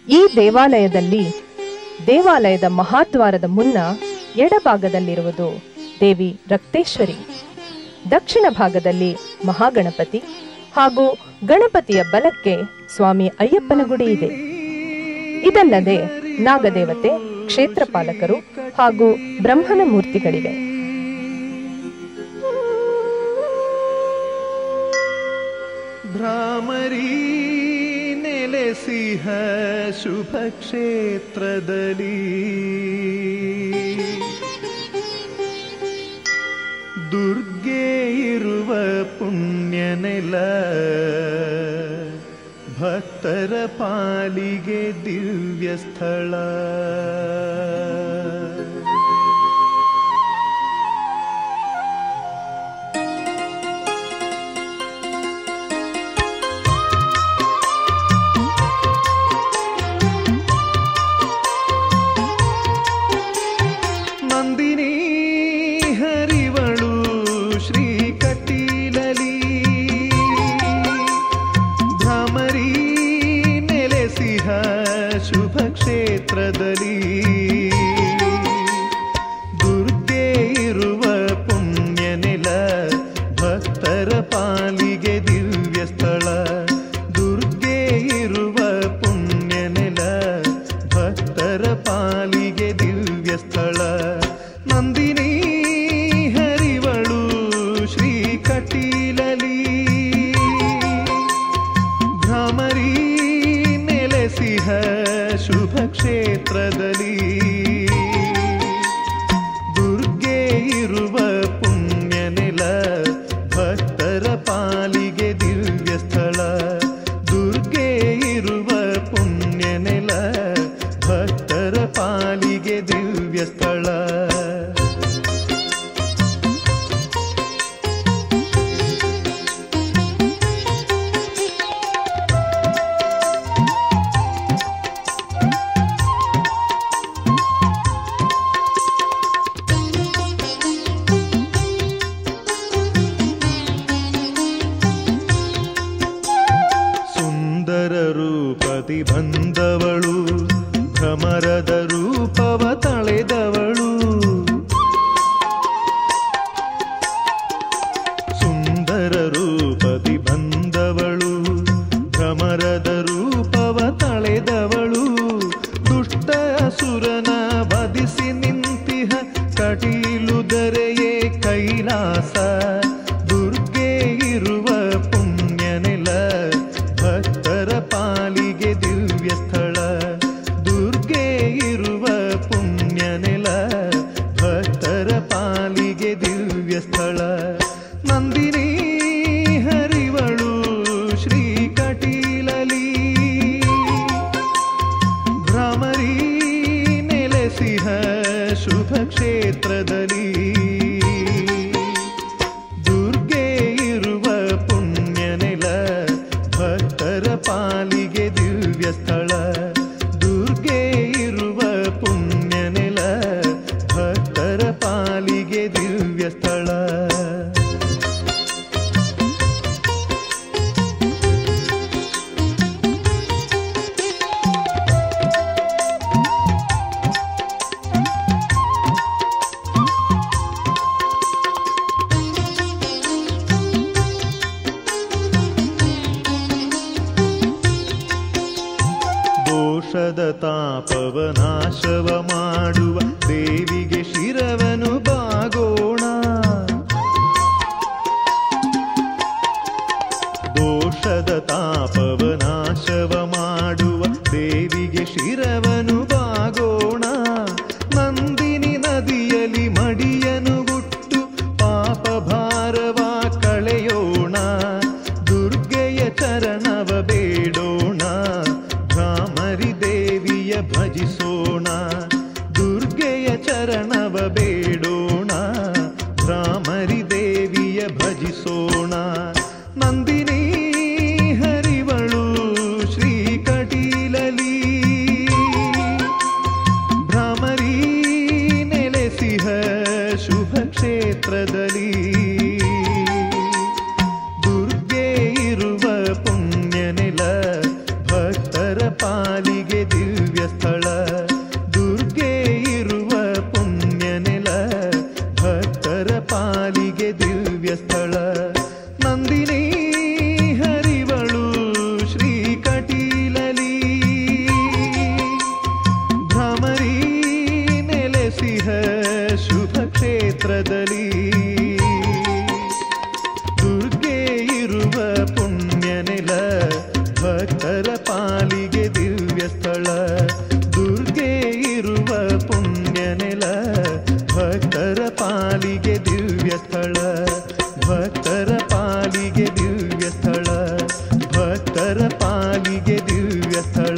ಈ ದೇವಾಲಯದಲ್ಲಿ ದೇವಾಲಯದ ಮಹಾದ್ವಾರದ ಮುನ್ನ ಎಡಭಾಗದಲ್ಲಿರುವುದು ದೇವಿ ರಕ್ತೇಶ್ವರಿ ದಕ್ಷಿಣ ಭಾಗದಲ್ಲಿ ಮಹಾಗಣಪತಿ ಹಾಗೂ ಗಣಪತಿಯ ಬಲಕ್ಕೆ ಸ್ವಾಮಿ ಅಯ್ಯಪ್ಪನ ಗುಡಿ ಇದೆ ಇದಲ್ಲದೆ ನಾಗದೇವತೆ ಕ್ಷೇತ್ರಪಾಲಕರು ಹಾಗೂ ಬ್ರಹ್ಮನ ಮೂರ್ತಿಗಳಿವೆ ಭ್ರಾಮರಿ ನೆಲೆಸಿಹ ಶುಭ ಕ್ಷೇತ್ರದಲ್ಲಿ ದುರ್ಗೆ ಇರುವ ಪುಣ್ಯ ನೆಲ ಭಕ್ತರ ಪಾಲಿಗೆ ದಿವ್ಯ ಸ್ಥಳ ನಂದಿನಿ ಹರಿವಳು ಶ್ರೀ ಕಟೀಲಲಿ ಭ್ರಮರಿ ನೆಲೆಸಿಹ ಶುಭ ಕ್ಷೇತ್ರದಲ್ಲಿ ದುರ್ಗೆ ಇರುವ ಪುಣ್ಯ ನೆಲ ಭಕ್ತರ ಪಾಲಿಗೆ ದಿವ್ಯ ಸ್ಥಳ ದುರ್ಗೆ ಇರುವ ಪುಣ್ಯ ನೆಲ ಭಕ್ತರ ಪಾಲಿಗೆ ದಿವ್ಯ ಸ್ಥಳ ನಂದಿನಿ ಹರಿವಳು ಶ್ರೀ ಕಟೀಲಲಿ ಭ್ರಮರಿ ನೆಲೆಸಿಹ ಶುಭ ಕ್ಷೇತ್ರದಲ್ಲಿ ದುರ್ಗೆ ಇರುವ ಪುಣ್ಯ ನೆಲ ಭಕ್ತರ ಪಾಲಿಗೆ ದಿವ್ಯ ಸ್ಥಳ ದುರ್ಗೆ ಇರುವ ಪುಣ್ಯ ನೆಲ ಭಕ್ತರ ಪಾಲಿಗೆ ದಿವ್ಯ ಸ್ಥಳ ಸುಂದರ ರೂಪದಿ ಬಂದವಳು ಭ್ರಮರದ ರೂಪವ ತಳೆದವಳು ಸುಂದರ ರೂಪದಿ ಬಂದವಳು ಭ್ರಮರದ ರೂಪವ ತಳೆದವಳು ದುಷ್ಟ ಅಸುರನ ವಧಿಸಿ ನಿಂತಿಹ ಕಟೀಲುದರೆಯೇ ಕೈಲಾಸ ದುರ್ಗೆ ಇರುವ ಪುಣ್ಯ ನೆಲ ಭಕ್ತರ ಪಾಲಿಗೆ ದಿವ್ಯ ಸ್ಥಳ ದುರ್ಗೆ ಇರುವ ಪುಣ್ಯ ನೆಲ ಭಕ್ತರ ಪಾಲಿಗೆ ದಿವ್ಯ ಸ್ಥಳ ನಂದಿನಿ ಹರಿವಳು ಶ್ರೀ ಕಟೀಲಲಿ ಭ್ರಮರಿ ನೆಲೆಸಿಹ ಶುಭ ಕ್ಷೇತ್ರದಲ್ಲಿ ದುರ್ಗೆ ಇರುವ ಪುಣ್ಯ ನೆಲ ಭಕ್ತರ ಪಾಲಿಗೆ ದಿವ್ಯ ಸ್ಥಳ ದುರ್ಗೆ ಇರುವ ಪುಣ್ಯ ನೆಲ ಭಕ್ತರ ಪಾಲಿಗೆ ದಿವ್ಯ ಸ್ಥಳ ದೋಷದ ತಾಪವ ನಾಶವ ಮಾಡುವ ದೇವಿಗೆ ಶಿರವನು ಬಾಗೋಣ ದೋಷದ ತಾಪವ ನಾಶವ ಮಾಡುವ ದೇವಿಗೆ ಶಿರವನು ಬಾಗೋಣ ನಂದಿನಿ ನದಿಯಲ್ಲಿ ಮಡಿಯನು ಗುಟ್ಟು ಪಾಪ ಭಾರವ ಕಳೆಯೋಣ ದುರ್ಗೆಯ ಚರಣವ ಬೇಡೋಣ ಭ್ರಾಮರಿ ದೇವಿಯ ಭಜಿಸೋಣ ದುರ್ಗೆಯ ಚರಣವ ಬೇಡೋಣ ಭ್ರಾಮರಿ ದೇವಿಯ ಭಜಿಸೋಣ ನಂದಿನಿ ಹರಿವಳು ಶ್ರೀ ಕಟೀಲಲಿ ಭ್ರಾಮರಿ ನೆಲೆಸಿಹ ಶುಭ ಕ್ಷೇತ್ರದಲ್ಲಿ ದುರ್ಗೆ ಇರುವ ಪುಣ್ಯ ನೆಲ ಭಕ್ತರ ಪಾಲಿಗೆ ದಿವ್ಯ ಭಕ್ತರ ಪಾಲಿಗೆ ದಿವ್ಯ ಸ್ಥಳ ದುರ್ಗೆ ಇರುವ ಪುಣ್ಯ ನೆಲ ಭಕ್ತರ ಪಾಲಿಗೆ ದಿವ್ಯ ಸ್ಥಳ ಭಕ್ತರ ಪಾಲಿಗೆ ದಿವ್ಯ ಸ್ಥಳ ಭಕ್ತರ ಪಾಲಿಗೆ ದಿವ್ಯ ಸ್ಥಳ